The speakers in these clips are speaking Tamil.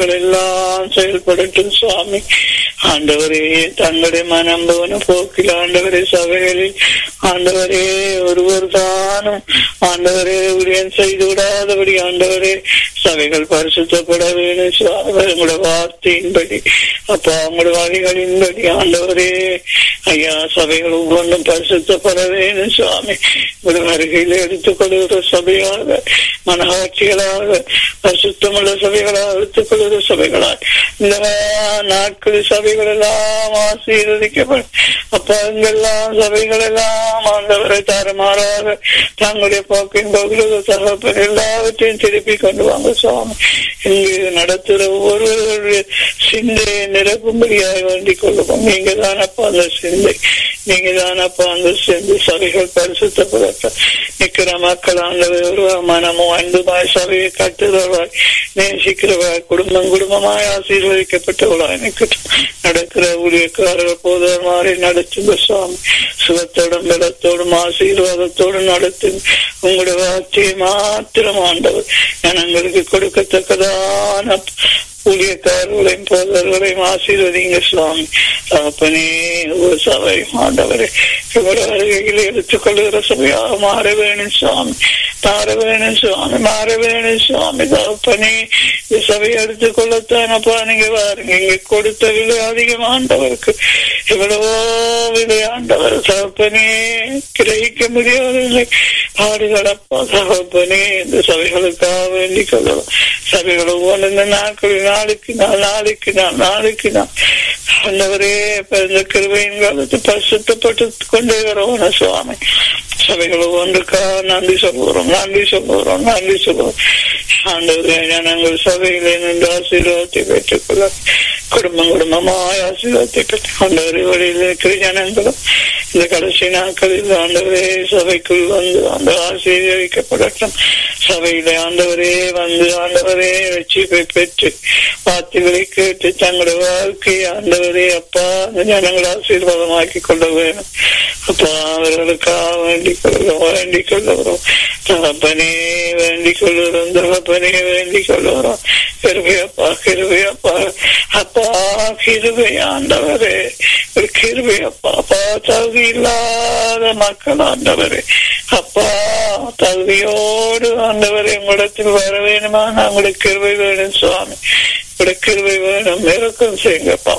சபைகள் எல்லாம் செயல்படட்டும் சுவாமி ஆண்டவரே தங்களுடைய மனம் போன போக்கில் ஆண்டவரே சபைகளில் ஆண்டவரே ஒருவர் தானும் ஆண்டவரே உரியன் செய்து விடாதபடி ஆண்டவரே சபைகள் பரிசுத்தப்பட வேணும் சுவாமி உங்களோட வார்த்தையின்படி அப்பா உங்களோட வழிகளின்படி ஆண்டவரே ஐயா சபைகள் ஒவ்வொன்றும் பரிசுத்தப்பட வேணும் சுவாமி உங்களோட வருகையில் எடுத்துக் கொள்கிற சபையாக மனகாட்சிகளாக பரிசுத்தமுள்ள சபைகளாக எடுத்துக் கொள்கிற சபைகளாக இந்த நாட்களில் சபைகள் எல்லாம் ஆசீர்வதிக்கப்படும் அப்பா இங்கெல்லாம் சபைகள் எல்லாம் ஆண்டவரை தரமாறாக தங்களுடைய போக்கின் பகுதியில் தகப்பன் எல்லாவற்றையும் திருப்பி கொண்டு வாங்க சுவாமி இங்கு நடத்துகிற ஒவ்வொருவருடைய சிந்தையை நிரப்பும்படியாக வேண்டிக் கொள்ளுவோம் நீங்க தானப்பா அந்த சிந்தை நீங்க தானப்பா அந்த சிந்தை சபைகள் பரிசுத்தப்படட்டும் நிக்கிற மக்கள் ஆண்டவர் மனமும் அன்புமாய் சபையை கட்டுறவாய் நேசிக்கிறவாய் குடும்பம் குடும்பமாய் ஆசீர்வதிக்கப்பட்டவளாய் நிற்கட்டும் நடக்கிற ஊழியக்காரர்கள் போதர் மாதிரி நடத்துங்க சுவாமி சுகத்தோடும் பலத்தோடும் ஆசீர்வாதத்தோடும் நடத்துங்க உங்களுடைய வார்த்தையை மாத்திரம் ஆண்டவர் ஜனங்களுக்கு கொடுக்கத்தக்கதான ஊழியக்காரர்களையும் போதர்களையும் ஆசீர்வதிங்க சுவாமி தகப்பனே ஒரு சபை ஆண்டவரே இவ்வளவு வருகையில் எடுத்துக் கொள்கிற சபையாக மாற வேணும் சுவாமி மாற வேணும் சுவாமி மாற வேணும் சுவாமி தகப்பனே இந்த சபையை எடுத்துக் கொள்ளத்தானப்பா நீங்க பாருங்க இங்க கொடுத்த விலை அதிகம் ஆண்டவருக்கு எவ்வளவோ விலை ஆண்டவர் தகப்பனே கிரகிக்க முடியவில்லை பாடுகளப்பா தகப்பனே இந்த சபைகளுக்காக வேண்டிக் கொள்ளலாம் சபைகள் ஒவ்வொன்று நாட்களில் நாளுக்கு நாள் நாளுக்கு நாள் நாளுக்கு நாள் ஆண்டவரே இந்த கிருபையின் காலத்து பரிசுத்தப்பட்டு கொண்டே வரவோன சுவாமி சபைகள் ஒன்றுக்கா நன்றி சொல்லுகிறோம் நன்றி சொல்லுகிறோம் நன்றி சொல்லுவோம் ஆண்டவரே ஜனங்கள் சபையிலே நின்று ஆசீர்வாதத்தை பெற்றுக்கொள்ள குடும்பம் குடும்பமாய் ஆசீர்வாதத்தை பெற்றுக் கொண்டவரே வழியில் இருக்கிற ஜனங்களும் இந்த கடைசி நாட்களில் ஆண்டவரே சபைக்குள் வந்து அந்த ஆசீர்வதிக்கப்படட்டும் சபையில ஆண்டவரே வந்து ஆண்டவரே ரட்சிப்பை பெற்று வார்த்தைகளை கேட்டு தங்களுடைய வாழ்க்கை ஆண்டவரே அப்பா அந்த ஜனங்களை ஆசீர்வாதமாக்கி கொள்ள வேணும் அப்பா அவர்களுக்காக வேண்டிக் கொள்ள வேண்டிக் கொள்ளுகிறோம் தகப்பனே வேண்டிக் கொள்ளுகிறோம் தகப்பனே வேண்டிக் கொள்ளுகிறோம் கிருபையப்பா கிருபையப்பா அப்பா கிருபை ஆண்டவரே ஒரு கிருபையப்பா அப்பா தகுதி இல்லாத மக்கள் ஆண்டவரே அப்பா தகுதியோடு ஆண்டவரே உங்களிடத்தில் வர வேணுமா உங்களுக்கு கிருபை வேணும் சுவாமி உங்களுடைய கிருபை வேணும் இறக்கம் செய்யுங்கப்பா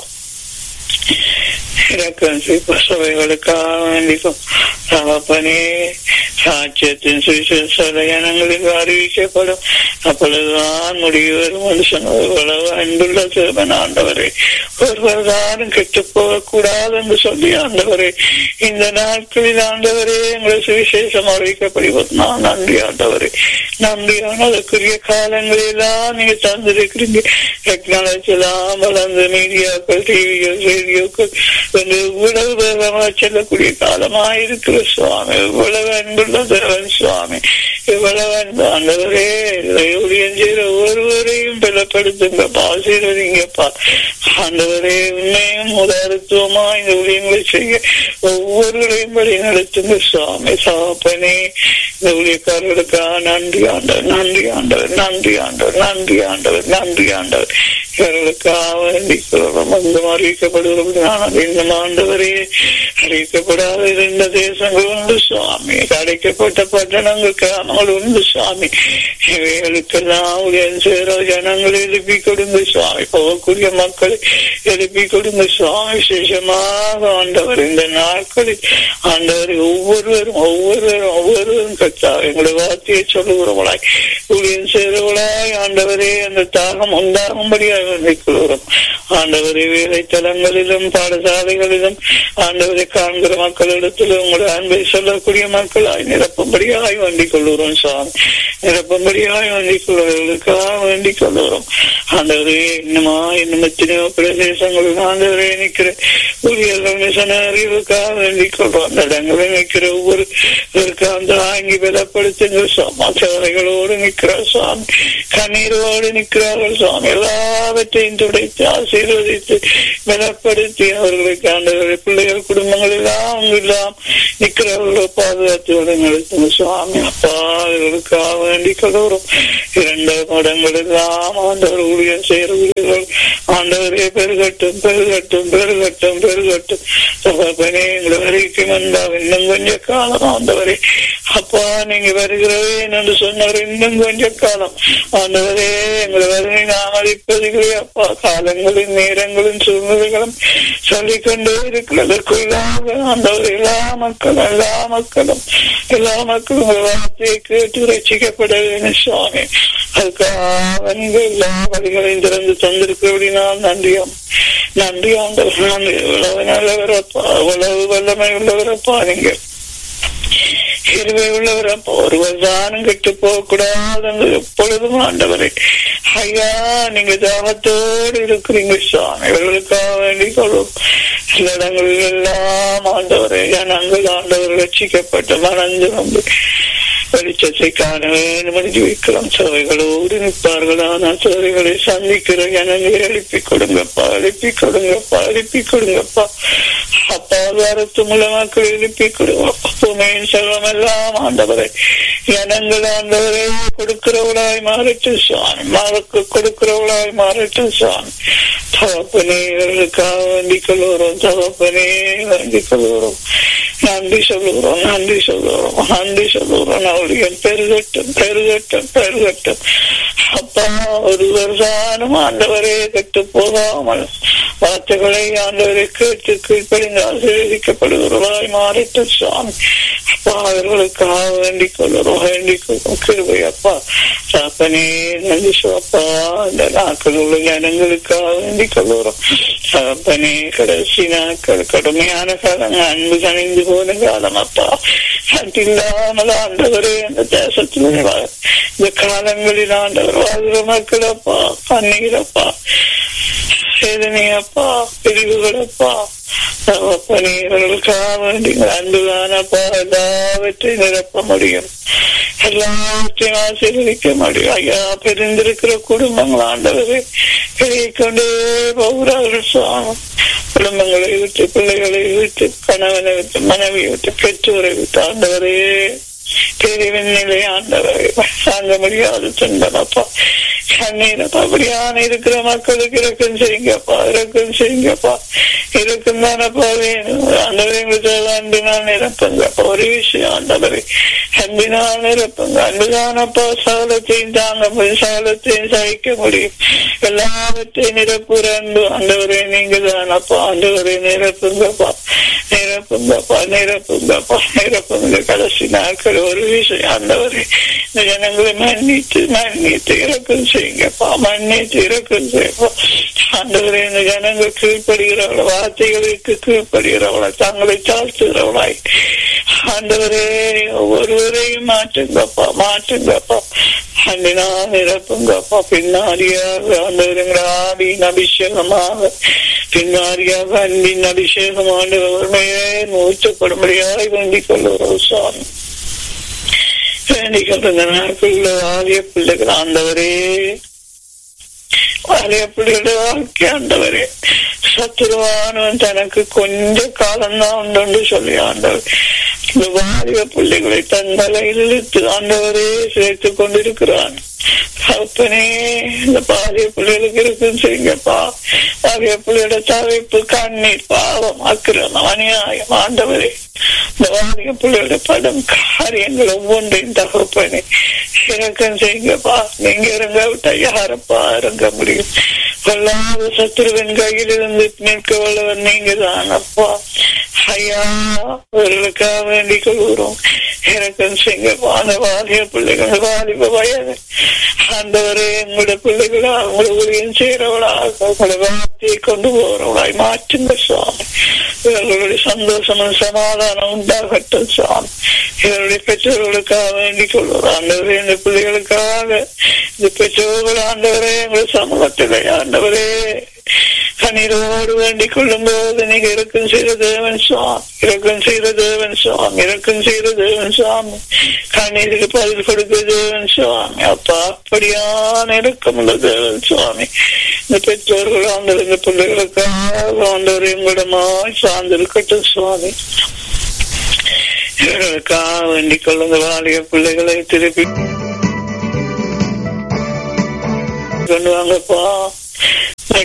இறக்கம் செய்ப்ப சபைகளுக்காக வேண்டிக்கும் தகப்பனே சாட்சியத்தின் சுவிசேஷ ஜனங்களுக்கு அறிவிக்கப்படும் அப்பொழுதுதான் முடிவு மனுஷன் ஒருவளவு அன்புள்ள சிறுவன் ஆண்டவரே ஒருவர் தானும் கெட்டு போகக்கூடாது என்று சொல்லி ஆண்டவரே இந்த நாட்களில் ஆண்டவரே எங்களை சுவிசேஷம் அறிவிக்கப்படுவது நான் நன்றி ஆண்டவரே நன்றியான அதற்குரிய காலங்களெல்லாம் நீங்க தந்திருக்கிறீங்க டெக்னாலஜி எல்லாம் வளர்ந்த மீடியாக்கள் டிவிகள் ரேடியோக்கள் இவ்வளவு வேகமாக செல்லக்கூடிய காலமாயிருக்கிற சுவாமி இவ்வளவு அன்புள்ள தேவன் சுவாமி இவ்வளவு அன்பு ஆண்டவரே ஊழியம் செய்கிற ஒருவரையும் பலப்படுத்துங்க ஆசீர்வதிங்கப்பா ஆண்டவரே உண்மையும் உதாரத்துவமா இந்த ஊழியங்களை செய்ய ஒவ்வொருவரையும் வழி நடத்துங்க சுவாமி சாப்பனே இந்த ஊழியக்காரர்களுக்காக நன்றி ஆண்டவர் நன்றி ஆண்டவர் நன்றி ஆண்டவர் நன்றி ஆண்டவர் நன்றி ஆண்டவர் இவர்களுக்காக வேண்டிக் கொள்ளும் அங்கும் அறிவிக்கப்படுகிறோம் இன்னும் ஆண்டவரே அறிவிக்கப்படாத இருந்த தேசங்கள் உண்டு சுவாமி அடைக்கப்பட்ட பட்டணங்கள் கிராமங்கள் உண்டு சுவாமி இவைகளுக்கெல்லாம் உடன் சேர ஜனங்களை எழுப்பி கொடுங்க சுவாமி போகக்கூடிய மக்களை எழுப்பி கொடுங்க சுவாமி விசேஷமாக ஆண்டவர் இந்த நாட்களில் ஆண்டவர் ஒவ்வொருவரும் ஒவ்வொருவரும் ஒவ்வொருவரும் கத்தா எங்களுடைய வார்த்தையை சொல்லுகிறவளாய் ஊழியன் சேருவளாய் ஆண்டவரே அந்த தாகம் உண்டாகும்படியாக வேண்டிக் கொள்கிறோம் ஆண்டவரே வேலை தலங்களிலும் பாடசாலைகளிலும் ஆண்டவரை காண்கிற மக்களிடத்திலும் உங்களுடைய அன்பை சொல்லக்கூடிய மக்களாய் நிரப்பும்படியாய் வேண்டிக் கொள்கிறோம் சாமி நிரப்பும்படியாய் வேண்டிக் கொள்வதற்காக வேண்டிக் கொள்கிறோம் ஆண்டவரே இன்னுமா இன்னும் எத்தனையோ பிரதேசங்களில் ஆண்டவரே நிற்கிற ஊழியர்கள் மிசன அறிவுக்காக வேண்டிக் கொள்றோம் அந்த இடங்களில் நிற்கிற ஒவ்வொரு அந்த வாங்கி பலப்படுத்துங்க சுவாமி சேவைகளோடு நிற்கிற சுவாமி கண்ணீரோடு நிற்கிறார்கள் சுவாமி எல்லாவற்றையும் துடைத்து ஆசீர்வதித்து பலப்படுத்தி அவர்களுக்கு ஆண்டவர்கள் பிள்ளைகள் குடும்பங்கள் எல்லாம் எல்லாம் நிற்கிறவர்களோ பாதுகாத்து நடத்துங்க சுவாமி அப்பா அவர்களுக்காக வேண்டிக் கொள்கிறோம் இரண்டு மடங்கள் எல்லாம் ஆண்டவர் ஊழியம் செய்கிற ஆண்டவரே பெருகட்டும் பெருகட்டும் பெருகட்டும் பெருகட்டும் தகப்பனே எங்களை வரைக்கும் வந்தா இன்னும் கொஞ்ச காலம் ஆண்டவரே அப்பா நீங்க வருகிறவே என்று சொன்னார் இன்னும் கொஞ்ச காலம் ஆண்டவரே எங்களை வருகை நாமதிப்பதிகளே அப்பா காலங்களின் நேரங்களின் சூழ்நிலைகளும் சொல்லிக்கொண்டே இருக்கிறதற்குள்ளாக ஆண்டவர் எல்லா மக்களும் எல்லா மக்களும் எல்லா மக்களும் உங்கள் வார்த்தையை கேட்டு ரசிக்கப்பட வேண்டும் சுவாமி அதுக்காக நீங்க எல்லா வழிகளையும் திறந்து தந்திருக்கிறபடினால் நன்றியாம் நன்றி ஆண்டவர் நன்றி உழவு நல்லவரப்பா உழவு வல்லமை உள்ளவரப்பா நீங்க இருவை உள்ளவரப்பா ஒருவர் தானும் கெட்டு போக கூடாது எப்பொழுதும் ஆண்டவரே ஐயா நீங்க தாகத்தோடு இருக்கிறீங்க சுவாமி இவர்களுக்காக வேண்டிக் கொள்ளும் சில இடங்களில் எல்லாம் ஆண்டவரை ஜனங்கள் ஆண்டவர் ரட்சிக்கப்பட்ட மனஞ்சு நம்பி வெளிச்சத்தை காண வேண்டும் என்று வைக்கிறோம் சபைகளோடு நிற்பார்கள் ஆனால் சபைகளை சந்திக்கிற ஜனங்களை எழுப்பி கொடுங்கப்பா எழுப்பி கொடுங்கப்பா எழுப்பி கொடுங்கப்பா அப்பா வாரத்து மூலமாக்கள் எழுப்பி கொடுங்கப்பா பூமியின் செல்வம் எல்லாம் ஆண்டவரை ஜனங்கள் ஆண்டவரை கொடுக்கிறவளாய் மாறட்டு சுவாமி மாறக்கு கொடுக்கிறவளாய் மாறட்டு சுவாமி தகப்பனே இவர்களுக்காக வேண்டிக் கொள்கிறோம் தகப்பனே வேண்டிக் கொள்கிறோம் நன்றி சொல்லுகிறோம் நன்றி சொல்லுகிறோம் நன்றி சொல்லுகிறோம் அவளுடைய பெருகட்டும் பெருகட்டும் பெருகட்டும் அப்பா ஒருவர் தானும் ஆண்டவரே கெட்டு போகாமல் வார்த்தைகளை ஆண்டவரை கேட்டு கீழ்ப்படிந்து ஆசீர்வதிக்கப்படுகிறவர்களாய் மாறிட்டு சுவாமி அப்பா அவர்களுக்காக வேண்டிக் கொள்கிறோம் வேண்டிக் கொள்ளும் கிருபை அப்பா சாப்பனே நன்றி அப்பா இந்த நாட்கள் உள்ள ஜனங்களுக்காக வேண்டிக் கொள்கிறோம் சாப்பனே கடைசி நாட்கள் கடுமையான காலங்கள் அன்பு கணிந்து போன காலம் அப்பா அது இல்லாமல் ஆண்டவரே இந்த தேசத்தில் இந்த காலங்களில் ஆண்டவர் வாழ்கிற மக்கள் அப்பா கண்ணீரப்பா வேதனையப்பா பிரிவுகளப்பா பணியர்களுக்காக வேண்டிய அன்புதானப்பா எல்லாவற்றையும் நிரப்ப முடியும் எல்லாவற்றையும் ஆசீர்வதிக்க முடியும் ஐயா பிரிந்திருக்கிற குடும்பங்கள் ஆண்டவரை பெருகி கொண்டே போகிறார்கள் சுவாமி குடும்பங்களை விட்டு பிள்ளைகளை விட்டு கணவனை விட்டு மனைவியை விட்டு பெற்றோரை விட்டு ஆண்டவரே பிரிவின் நிலை ஆண்டவரை தாங்க முடியாது துன்பமப்பா கண்ணீரப்பா அப்படியான இருக்கிற மக்களுக்கு இறக்கம் செய்யுங்கப்பா இறக்கம் செய்யுங்கப்பா இருக்கும் தானப்பா வேணும் ஆண்டவரை எங்களுக்கு அன்பினால் நிரப்புங்கப்பா ஒரு விஷயம் ஆண்டவரை அன்பினால் நிரப்புங்க அன்புதானப்பா சகலத்தையும் தாங்க முடியும் சகலத்தையும் சகிக்க முடியும் எல்லாவற்றையும் நிரப்புற அன்பு ஆண்டவரை நீங்க தானப்பா ஆண்டவரை நிரப்புங்கப்பா நிரப்புங்கப்பா நிரப்புங்கப்பா நிரப்புங்க கடைசி நாட்கள் ஒரு விஷயம் ஆண்டவரை இந்த ஜனங்களை மன்னித்து மன்னித்து இறக்கம் செய்யுங்கப்பா மன்னித்து இறக்கம் செய்யப்பா ஆண்டவரை இந்த ஜனங்கள் கீழ்ப்படுகிறவள வார்த்தைகளுக்கு கீழ்ப்படுகிறவளை தங்களை தாழ்த்துகிறவளாய் ஆண்டவரே ஒவ்வொருவரையும் மாற்றுங்கப்பா மாற்றுங்கப்பா அன்பினா நிரப்புங்கப்பா பின்னாடியாக ஆண்டவருங்கிற ஆவியின் அபிஷேகமாக பின்னாடியாக அன்பின் அபிஷேகம் ஆண்டவர்மையே மூச்சப்படும்படியாய் வேண்டிக் கொள்ளுகிறோம் சுவாமி வேண்டிக் கொள்ளுங்க நாட்களில் ஆகிய பிள்ளைகள் ஆண்டவரே ஆலய பிள்ளைகளுடைய வாழ்க்கை ஆண்டவரே சத்துருவானவன் தனக்கு கொஞ்ச காலம்தான் உண்டு சொல்லி ஆண்டவர் இந்த வாலிப பிள்ளைகளை தன் தலையில் இழுத்து ஆண்டவரே சேர்த்துக் கொண்டிருக்கிறான் அப்பனே இந்த பாலிய பிள்ளைகளுக்கு இருக்குன்னு செய்யுங்கப்பா பாலிய பிள்ளையோட தவிப்பு கண்ணீர் பாவம் அக்கிரமம் அநியாயம் ஆண்டவரே இந்த வாலிய பிள்ளையோட படம் காரியங்கள் ஒவ்வொன்றையும் தகப்பனே இறக்கம் செய்யுங்கப்பா நீங்க இறங்க விட்டா யாரப்பா இறங்க முடியும் கொள்ளாத சத்துருவின் கையில் இருந்து நிற்க வல்லவன் நீங்க தான் அப்பா ஐயா அவர்களுக்காக வேண்டிக் கொள்கிறோம் இறக்கம் செய்யுங்கப்பா அந்த வாலிய பிள்ளைகள் வாலிப வயது ஆண்டவரே எங்களுடைய பிள்ளைகளா உங்களை ஊழியம் செய்யறவளாக உங்களை வார்த்தையை கொண்டு போறவளாய் மாற்றுங்க சுவாமி இவர்களுடைய சந்தோஷமும் சமாதானம் உண்டாகட்டும் சுவாமி இவருடைய பெற்றோர்களுக்காக வேண்டிக் கொள்வோம் ஆண்டவரே இந்த பிள்ளைகளுக்காக இந்த பெற்றோர்கள் ஆண்டவரே எங்களுடைய சமூகத்திலே ஆண்டவரே கண்ணீரோடு வேண்டிக் கொள்ளும் போது நீங்க இறக்கம் செய்த தேவன் சுவாமி இறக்கம் செய்த தேவன் சுவாமி இறக்கம் செய்த தேவன் சுவாமி கண்ணீருக்கு பதில் கொடுக்க தேவன் சுவாமி அப்பா அப்படியான இறக்கமுள்ள தேவன் சுவாமி இந்த பெற்றோர்கள் ஆண்டவர் இந்த பிள்ளைகளுக்காக ஆண்டவர் எங்களிடமாய் சார்ந்திருக்கட்டும் சுவாமி இவர்களுக்காக வேண்டிக் கொள்ளுங்க வாலிய பிள்ளைகளை திருப்பி கொண்டு வாங்கப்பா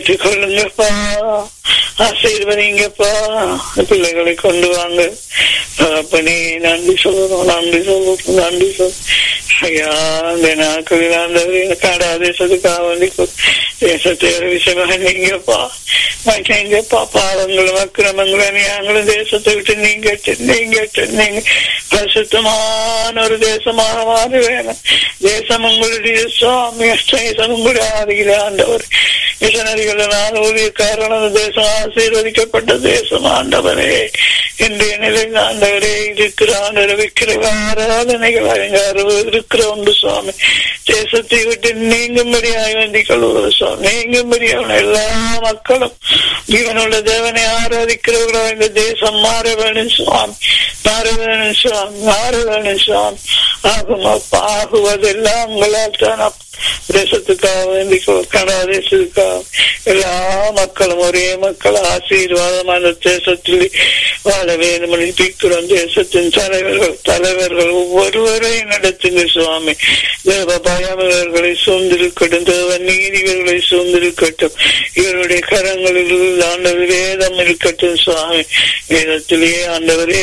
ஏற்றுக்கொள்ளுங்கப்பா ஆசீர்வதிங்கப்பா பிள்ளைகளை கொண்டு வாங்க அப்பனே நன்றி சொல்லுறோம் நன்றி சொல்லுறோம் நன்றி சொல் ஐயா இந்த நாட்களில் ஆண்டவரே காடா தேசத்துக்காக வேண்டி தேசத்தை விஷயமாக நீங்கப்பா நீங்கப்பா பாவங்களும் அக்கிரமங்களும் அநியாயங்களும் தேசத்தை விட்டு நீங்க நீங்க நீங்க பரிசுத்தமான ஒரு தேசமாக மாற வேணும் தேசம் உங்களுடைய சுவாமி தேசம் உங்களுடைய ஆதியில் ஆண்டவர் மிஷனரிகள் நான் ஊழியக்காரன் தேசம் ஆசீர்வதிக்கப்பட்ட தேசம் ஆண்டவரே இன்றைய நிலை ஆண்டவரே இருக்கிற ஆண்டவர் விக்கிர ஆராதனைகள் இருக்கிற ஒன்று சுவாமி தேசத்தை விட்டு நீங்கும்படியாக வேண்டிக் கொள்வது சுவாமி நீங்கும்படியான எல்லா மக்களும் இவனுள்ள தேவனை ஆராதிக்கிறவர்களோ இந்த தேசம் மாற வேணும் சுவாமி மாற வேணும் சுவாமி மாற வேணும் சுவாமி ஆகும் அப்பா ஆகுவதெல்லாம் உங்களால் தான் தேசத்துக்காக வேண்டி கனடா தேசத்துக்காக எல்லா மக்களும் ஒரே மக்கள் ஆசீர்வாதமான தேசத்தில் வாழ வேண்டும் பிக்கிறோம் தேசத்தின் தலைவர்கள் தலைவர்கள் ஒவ்வொருவரையும் நடத்துங்க சுவாமி தேவ பயம் இவர்களை சூழ்ந்திருக்கட்டும் தேவ நீதிகளை சூழ்ந்திருக்கட்டும் இவருடைய கரங்களில் ஆண்டவர் வேதம் இருக்கட்டும் சுவாமி வேதத்திலேயே ஆண்டவரே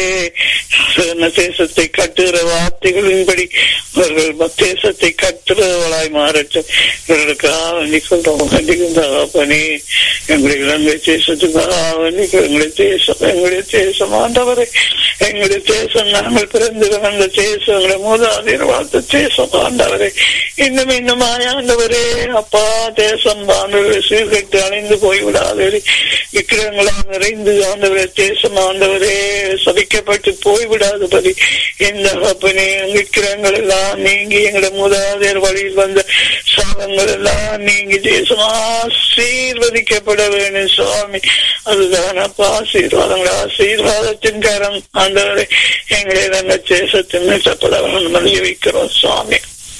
தேசத்தை கட்டுகிற வார்த்தைகளின்படி அவர்கள் தேசத்தை கட்டுறவர்களாய் மாறட்டும் இவர்களுக்காக வேண்டி சொல்றோம் பணி எங்களுடைய இலங்கை தேசத்துக்காக வேண்டி எங்களுடைய தேசம் எங்களுடைய தேசம் ஆண்டவரை எங்களுடைய தேசம் நாங்கள் பிறந்து வந்த தேசம் எங்களுடைய மூதாதையர் வாழ்த்த தேசம் ஆண்டவரை இன்னும் இன்னும் ஆண்டவரே அப்பா தேசம் ஆண்டவரை சீர்கட்டு அணைந்து போய்விடாதே விக்கிரங்களால் நிறைந்து ஆண்டவரே தேசம் ஆண்டவரே சபிக்கப்பட்டு போய்விடாதபடி இந்த அப்பனே விக்கிரங்கள் எல்லாம் நீங்கி எங்களுடைய மூதாதையர் வழியில் வந்த சாபங்கள் எல்லாம் நீங்கி தேசம் ஆசீர்வதிக்கப்பட வேணும் சுவாமி அதுதான் அப்பா ஆசீர்வாதங்கள் ஆசீர்வாதத்தின் கரம் ஆண்டவரை எங்களை நாங்கள் தேசத்தின் மீட்டப்பட வேண்டும் வைக்கிறோம் சுவாமி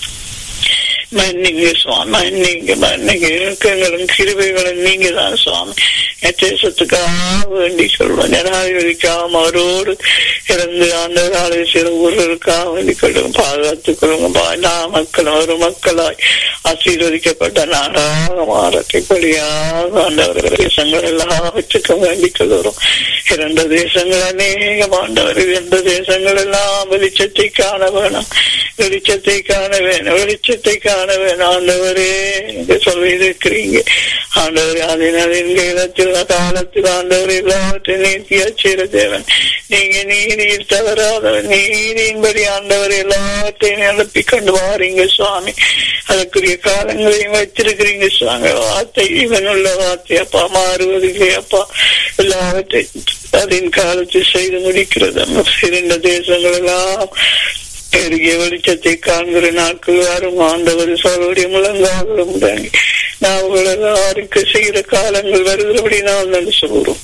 மன்னிங்க சுவாமி மன்னிங்க மன்னிங்க இறக்கங்களும் கிருபைகளும் நீங்க தான் சுவாமி தேசத்துக்காக வேண்டி சொல்வோம் ஜனாதிபதிக்காக அவரோடு இறந்து அந்த சில ஊர்களுக்காக வேண்டி கொள்ளும் பாதுகாத்துக் கொள்ளுங்க எல்லா மக்களும் ஒரு மக்களாய் ஆசீர்வதிக்கப்பட்ட நாடாக மாறக்கூடியாக ஆண்டவர்கள் தேசங்கள் எல்லாவற்றுக்கும் வேண்டிக் கொள்கிறோம் இரண்டு தேசங்கள் அநேகம் ஆண்டவர் இரண்டு தேசங்கள் எல்லாம் வெளிச்சத்தை காண வேணும் வெளிச்சத்தை காண வேணும் வெளிச்சத்தை காண வேணும் ஆண்டவரே சொல்லியிருக்கிறீங்க ஆண்டவர் அதனால் எங்க இடத்தில் காலத்தில் ஆண்டவர் எல்லாவற்றையும் நீத்தியா செய்த தேவன் நீங்க நீதியில் தவறாதவர் நீதியின்படி ஆண்டவர் எல்லாவற்றையும் நிரப்பி கொண்டு வாரீங்க சுவாமி அதற்குரிய காலங்களையும் வச்சிருக்கிறீங்க சுவாமி வார்த்தை இவனுள்ள வார்த்தை அப்பா மாறுவதில்லை அப்பா எல்லாவற்றையும் அதன் காலத்தில் செய்து முடிக்கிறது இரண்டு தேசங்கள் எல்லாம் பெருகிய வெளிச்சத்தை காண்கிற நாட்கள் வரும் ஆண்டவர் சோழருடைய முழங்காலும் தாங்கி நாங்கள் எல்லாருக்கு செய்கிற காலங்கள் வருகிறபடி நாம் நன்றி சொல்கிறோம்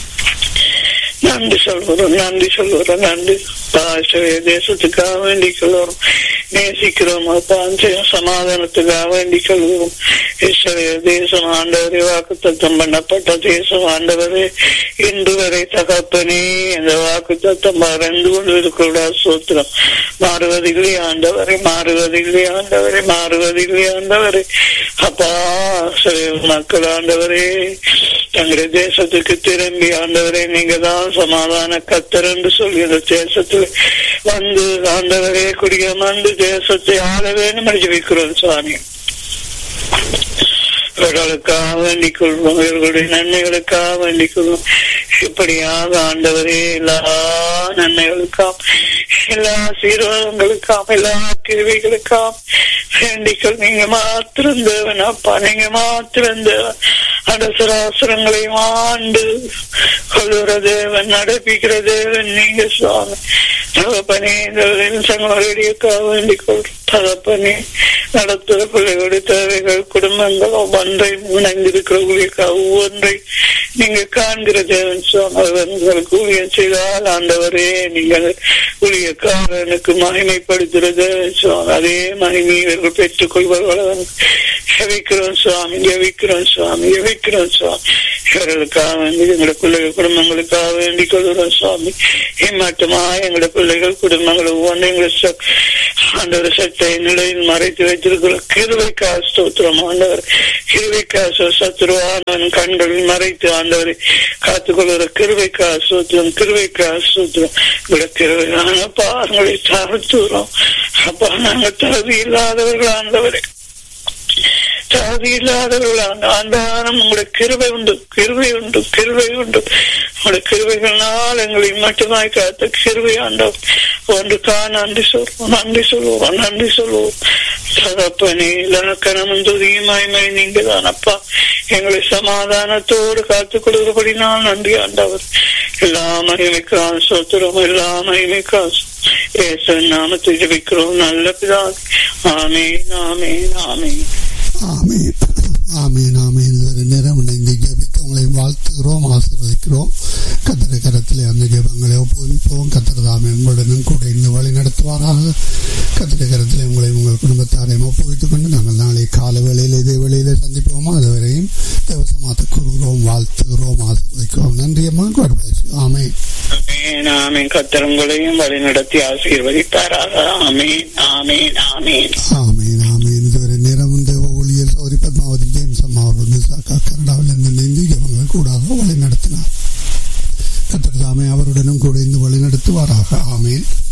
நன்றி சொல்கிறோம் நன்றி சொல்கிறோம் நன்றி தேசத்துக்காக வேண்டிக் கொள்கிறோம் நேசிக்கிறோம் அப்பா சமாதானத்துக்காக வேண்டிக் கொள்கிறோம் தேசம் ஆண்டவரே வாக்கு தத்தம் பண்ணப்பட்ட தேசம் ஆண்டவரே இன்று வரை தகப்பனே இந்த வாக்கு தத்தம் மறந்து கொண்டு இருக்கிற சூத்திரம் மாறுவதில்லை ஆண்டவரை மாறுவதில்லை ஆண்டவரை மாறுவதில்லை ஆண்டவரை அப்பா மக்கள் ஆண்டவரே தங்களுடைய தேசத்துக்கு திரும்பி ஆண்டவரே நீங்க தான் சமாதான கத்தர் என்று சொல்லி அந்த தேசத்தில் வந்து ஆண்டவரே குடியமர்ந்து தேசத்தை ஆள வேண்டும் என்று வைக்கிறோம் சுவாமி இவர்களுக்காக வேண்டிக் கொள்வோம் இவர்களுடைய நன்மைகளுக்காக வேண்டிக் கொள்வோம் இப்படியாக ஆண்டவரே எல்லா நன்மைகளுக்காம் எல்லா சீர்வாதங்களுக்காம் எல்லா கிருவிகளுக்காம் வேண்டிக்கொள் நீங்க மாத்திரம் தேவன் அப்பா நீங்க மாத்திரம் தேவன் அடசராசரங்களையும் ஆண்டு கொள்ளுற தேவன் நடப்பிக்கிற தேவன் நீங்க சுவாமி தகப்பனே இந்த சங்கோடியக்காக வேண்டிக் கொள்றோம் தகப்பனே நடத்துற பிள்ளைகளுடைய தேவைகள் குடும்பங்கள் ஒவ்வொன்றை இணைந்திருக்கிற ஊழியக்காக ஒவ்வொன்றை நீங்க காண்கிற தேவன் சுவாமிகளுக்கு ஊழியம் செய்தால் ஆண்டவரே நீங்கள் ஊழியக்காரனுக்கு மகிமைப்படுத்துற தேவன் சுவாமி அதே மகிமை இவர்கள் பெற்றுக் கொள்வார்கள் ஜெபிக்கிறோம் சுவாமி ஜெபிக்கிறோம் சுவாமி ஜெபிக்கிறோம் சுவாமி இவர்களுக்காக வேண்டி எங்களுடைய பிள்ளைகள் குடும்பங்களுக்காக வேண்டிக் கொள்கிறோம் சுவாமி ஏமாற்றமா எங்களுடைய பிள்ளைகள் குடும்பங்கள் ஒவ்வொன்றும் எங்களை ஆண்டவர் சத்தை நிலையில் மறைத்து வைத்திருக்கிற கிருவைக்கா ஸ்தோத்திரம் ஆண்டவர் கிருவைக்கா சத்துருவானவன் கண்களில் மறைத்து ஆண்டவரை காத்துக்கொள்கிற கிருவைக்கா சூத்திரம் கிருவைக்கா சூத்திரம் உங்களுடைய கிருவையான பாருங்களை தாழ்த்துறோம் அப்பா நாங்கள் தகுதி இல்லாதவர்கள் ஆண்டவரை தகுதி இல்லாதவர்கள் ஆண்டாரம் உங்களுடைய கிருவை உண்டு கிருவை உண்டு கிருவை உண்டு உங்களுடைய கிருவைகளால் எங்களை மட்டுமாய் காத்த கிருவை ஆண்டவர் ஒன்றுக்கா நன்றி சொல்வோம் நன்றி சொல்லுவோம் நன்றி சொல்லுவோம் தகப்பனே இலக்கணமும் துதியுமாய்மை நீங்க தானப்பா எங்களை சமாதானத்தோடு காத்துக் கொள்கிறபடினால் நன்றி ஆண்டவர் எல்லா மகிமைக்கான் சோத்திரம் எல்லா மகிமைக்கான் ஏசு நாமத்தை ஜபிக்கிறோம் நல்ல பிதா ஆமேன் ஆமேன் ஆமேன் ஆமீன் ஆமீன் ஆமீன் ஒரு நேரம் இணைந்து ஜெபித்து உங்களை வாழ்த்துகிறோம் ஆசீர்வதிக்கிறோம் கத்திர கரத்திலே அந்த ஜெபங்களை ஒப்புவிப்போம் கத்திரதாமே உங்களுடனும் கூட இருந்து வழி நடத்துவாராக கத்திர கரத்திலே உங்களை உங்கள் குடும்பத்தாரையும் ஒப்புவித்துக் கொண்டு நாங்கள் நாளை கால வேளையில் இதே வேளையிலே சந்திப்போமா அதுவரையும் தேவசமாத்த கூறுகிறோம் வாழ்த்துகிறோம் ஆசீர்வதிக்கிறோம் நன்றி அம்மா God bless you. ஆமென் ஆமேன் ஆமேன் கத்தரங்களையும் வழி நடத்தி ஆசீர்வதிப்பாராக ஆமேன் ஆமேன் ஆமேன் ஆமீன் ஆமீன் இதுவரை நேரம் தேவ ஊழியர் சௌரி பத்மாவதி ஜேம்ஸ் அம்மா அவர்கள் மிசாக்கா கனடாவில் இருந்து இணைந்து இவங்கள் கூடாக வழி நடத்தினார் கத்திரதாமே அவருடனும் கூட இருந்து வழி நடத்துவாராக ஆமீன்